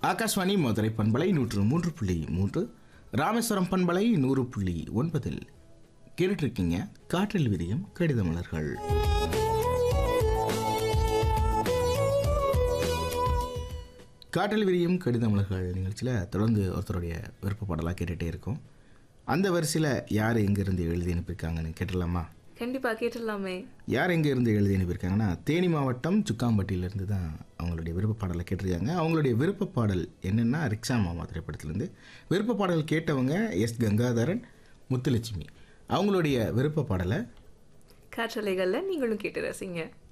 ஆகாஷ்வாணி மதுரை பண்பலை நூற்று மூன்று புள்ளி மூன்று ராமேஸ்வரம் பண்பலை நூறு புள்ளி ஒன்பதில் கேட்டுட்ருக்கீங்க காற்றில் விரியும் கடித மலர்கள் காற்றில் விரியும் கடித மலர்கள் நிகழ்ச்சியில் தொடர்ந்து ஒருத்தருடைய விருப்ப பாடலாக கேட்டுகிட்டே இருக்கோம் அந்த வரிசையில் யார் எங்கேருந்து எழுதி அனுப்பியிருக்காங்கன்னு கேட்டுடலாமா கண்டிப்பா கேட்டுடலாமே யார் எங்கே இருந்து எழுதி அனுப்பியிருக்காங்கன்னா தேனி மாவட்டம் சுக்காம்பட்டியிலேருந்து தான் அவங்களுடைய விருப்ப பாடலை கேட்டிருக்காங்க அவங்களுடைய விருப்ப பாடல் என்னென்னா ரிக்ஷா மாமா திரைப்படத்துலேருந்து விருப்ப பாடல் கேட்டவங்க எஸ் கங்காதரன் முத்துலட்சுமி அவங்களுடைய விருப்ப பாடலை காற்றலைகள்ல நீங்களும் கேட்டு ரசிங்க